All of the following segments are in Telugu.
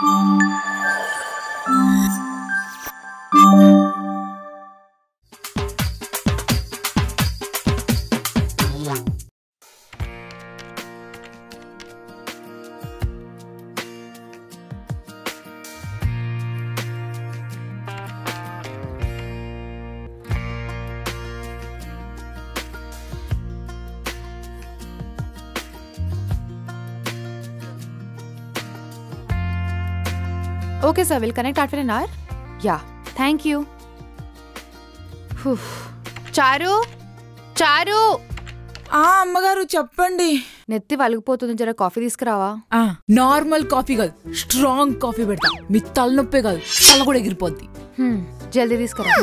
Okay sir will connect after an hour ya thank you Charu Charu ఆ అమ్మగారు చెప్పండి నెత్తి వలిగిపోతుంది జర కాఫీ తీసుకురావా ఆ నార్మల్ కాఫీ కాదు స్ట్రాంగ్ కాఫీ పెడతా మీ తలనొప్పే కాదు తల కూడా ఎగిరిపోద్ది హ్మ్, జల్దీ తీసుకురా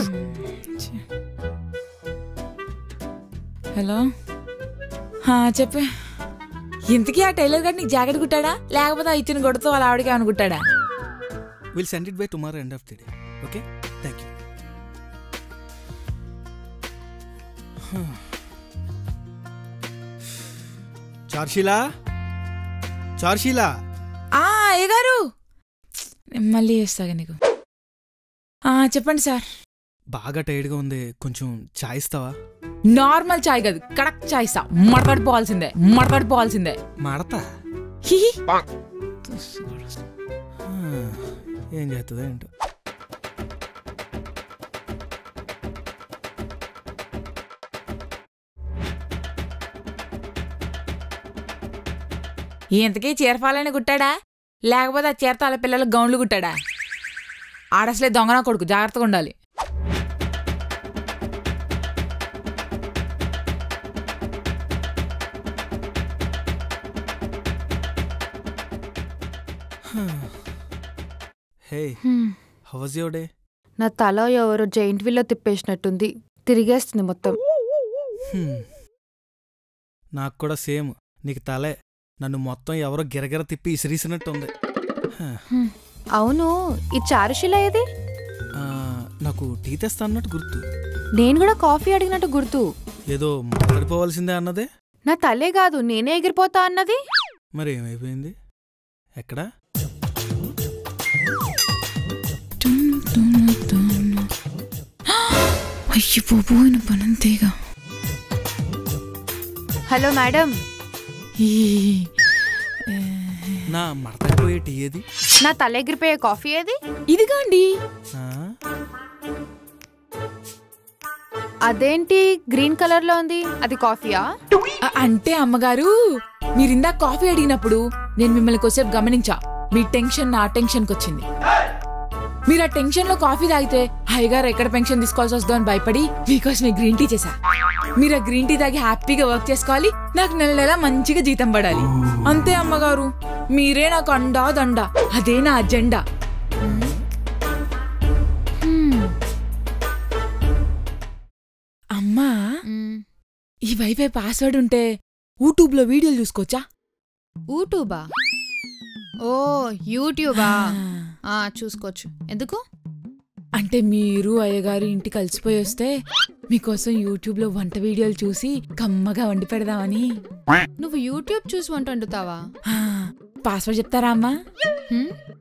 హలో హా, చెప్పే ఇంతకీ ఆ టైలర్ గారు నీకు జాకెట్ కుట్టాడా లేకపోతే ఆ ఇచ్చిన కొడుతూ వాళ్ళ ఆవిడకి అనుకుంటాడా will send it by tomorrow end of the day okay thank you చార్షిలా చార్షిలా ఆ ఏ గారు నేను మళ్ళీ చేస్తాగా నీకు ఆ చెప్పండి సార్ బాగా టైర్డ్గా ఉంది కొంచెం చాయ్ ఇస్తావా నార్మల్ చాయ్ కాదు కడక్ చాయ్ ఇస్తా మడతడిపోవాల్సిందే మడతడిపోవాల్సిందే మాడతా హిహి. ఏం చేస్తుందో ఏంటో ఇంతకీ చీరఫాలని కుట్టాడా లేకపోతే ఆ చీరతో వాళ్ళ పిల్లల గౌన్లు కుట్టాడా ఆడసలే దొంగన కొడుకు జాగ్రత్తగా ఉండాలి హే హ్మ్, హౌస్ యువర్ డే నా తల ఎవరో జైంట్ వీల్లో తిప్పేసినట్టుంది తిరిగేస్తుంది మొత్తం నాకు కూడా సేమ్ నీకు తలే నన్ను మొత్తం ఎవరో గిరగిర తిప్పి ఇసిరిసినట్టుంది హ. హ్మ్, అవును ఈ చారుశిల ఏది ఆ, నాకు టీ తెస్తా అన్నట్టు గుర్తు నేను కూడా కాఫీ అడిగినట్టు గుర్తు ఏదో మాట్లాడిపోవాల్సిందే అన్నదే నా తలే కాదు నేనే ఎగిరిపోతా అన్నది మరి ఏమైపోయింది ఎక్కడా అయ్యి పోయిన పనంతేగా హలో మేడం నా మడతపోయే టీ ఏది నా తల ఎగిరిపోయే కాఫీ ఏది ఇదిగా అండి ఆ, అదేంటి గ్రీన్ కలర్ లో ఉంది అది కాఫీయా అ- అంటే అమ్మగారు మీరిందా కాఫీ అడిగినప్పుడు నేను మిమ్మల్ని కొద్దిసేపు గమనించా మీ టెన్షన్ నా టెన్షన్కి వచ్చింది మీరు ఆ టెన్షన్ లో కాఫీ తాగితే హైగారు ఎక్కడ పెన్షన్ తీసుకోవాల్సి వస్తుందో అని భయపడి మీకోసం ఈ గ్రీన్ టీ చేశా మీరు ఆ గ్రీన్ టీ తాగి హ్యాపీగా వర్క్ చేసుకోవాలి నాకు నెల నెల మంచిగా జీతం పడాలి అంతే అమ్మగారు మీరే నాకు అండా దండా అదే నా అజెండా హ్మ్, అమ్మా మ్, ఈ వైఫై పాస్వర్డ్ ఉంటే యూట్యూబ్ లో వీడియోలు చూసుకోవచ్చా యూట్యూబా ఓ యూట్యూబా ఆ చూసుకోవచ్చు ఎందుకు అంటే మీరు అయ్యగారు ఇంటి కలిసిపోయి వస్తే మీకోసం యూట్యూబ్ లో వంట వీడియోలు చూసి కమ్మగా వండి పెడదామని నువ్వు యూట్యూబ్ చూసి వంట వండుతావా ఆ, పాస్వర్డ్ చెప్తారా అమ్మా హ్మ్?